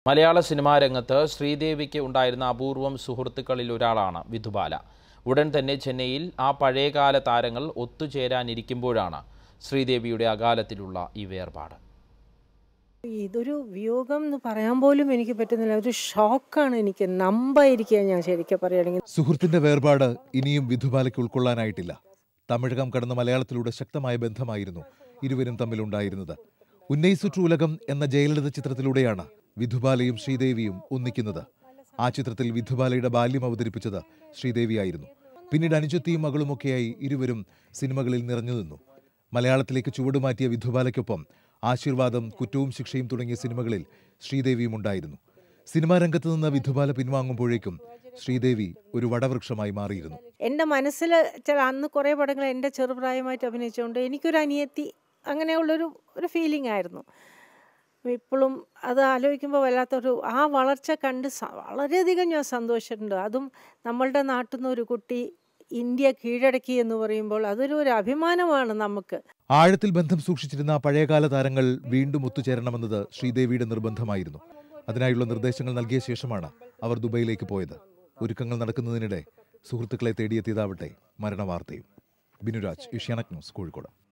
മലയാള സിനിമാ രംഗത്ത് ശ്രീദേവിക്ക് ഉണ്ടായിരുന്ന അപൂർവം സുഹൃത്തുക്കളിൽ ഒരാളാണ് വിധുബാല ഉടൻ തന്നെ ചെന്നൈയിൽ ആ പഴയകാല താരങ്ങൾ ഒത്തുചേരാനിരിക്കുമ്പോഴാണ് ശ്രീദേവിയുടെ അകാലത്തിലുള്ള ഈ വേർപാട് ഇതൊരു വിയോഗം എന്ന് പറയാൻ പോലും എനിക്ക് പറ്റുന്നില്ല ഒരു ഷോക്കാണ് എനിക്ക് നമ്പായിരിക്കുക ഞാൻ ശരിക്കും പറയുകയാണെങ്കിൽ സുഹൃത്തിന്റെ വേർപാട് ഇനിയും വിധുബാലയ്ക്ക് ഉൾക്കൊള്ളാനായിട്ടില്ല തമിഴകം കടന്ന മലയാളത്തിലൂടെ ശക്തമായ ബന്ധമായിരുന്നു ഇരുവരും തമ്മിലുണ്ടായിരുന്നത് ഉന്നയിസുറ്റു ഉലകം എന്ന ജയലളിത ചിത്രത്തിലൂടെയാണ് വിധുബാലയും ശ്രീദേവിയും ഒന്നിക്കുന്നത് ആ ചിത്രത്തിൽ വിധുബാലയുടെ ബാല്യം അവതരിപ്പിച്ചത് ശ്രീദേവിയായിരുന്നു പിന്നീട് അനുജത്തിയും മകളുമൊക്കെയായി ഇരുവരും സിനിമകളിൽ നിറഞ്ഞു നിന്നു മലയാളത്തിലേക്ക് ചുവടുമാറ്റിയ വിധുബാലയ്ക്കൊപ്പം ആശീർവാദം കുറ്റവും ശിക്ഷയും തുടങ്ങിയ സിനിമകളിൽ ശ്രീദേവിയും ഉണ്ടായിരുന്നു സിനിമാ രംഗത്ത് നിന്ന് വിധുബാല പിൻവാങ്ങുമ്പോഴേക്കും ശ്രീദേവി ഒരു വടവൃക്ഷമായി മാറിയിരുന്നു എൻ്റെ മനസ്സിൽ ചില അന്ന് കുറേ പടങ്ങൾ എൻ്റെ ചെറുപ്രായമായിട്ട് അഭിനയിച്ചുകൊണ്ട് എനിക്കൊരു അനിയത്തി അങ്ങനെയുള്ളൊരു ഒരു ഫീലിംഗ് ആയിരുന്നു ഇപ്പോഴും അത് ആലോചിക്കുമ്പോൾ വല്ലാത്തൊരു ആ വളർച്ച കണ്ട് സ- വളരെയധികം ഞാൻ സന്തോഷിച്ചിട്ടുണ്ട് അതും നമ്മളുടെ നാട്ടിൽ നിന്ന് ഒരു കുട്ടി ഇന്ത്യ കീഴടക്കി എന്ന് പറയുമ്പോൾ അതൊരു ഒരു അഭിമാനമാണ് നമുക്ക് ആഴത്തിൽ ബന്ധം സൂക്ഷിച്ചിരുന്ന ആ പഴയകാല താരങ്ങൾ വീണ്ടും ഒത്തുചേരണമെന്നത് ശ്രീദേവിയുടെ നിർബന്ധമായിരുന്നു അതിനായുള്ള നിർദ്ദേശങ്ങൾ നൽകിയ ശേഷമാണ് അവർ ദുബൈയിലേക്ക് പോയത് ഒരുക്കങ്ങൾ നടക്കുന്നതിനിടെ സുഹൃത്തുക്കളെ തേടിയെത്തിയതാവട്ടെ മരണവാർത്തയും ബിനുരാജ് ഏഷ്യാനെറ്റ് ന്യൂസ് കോഴിക്കോട്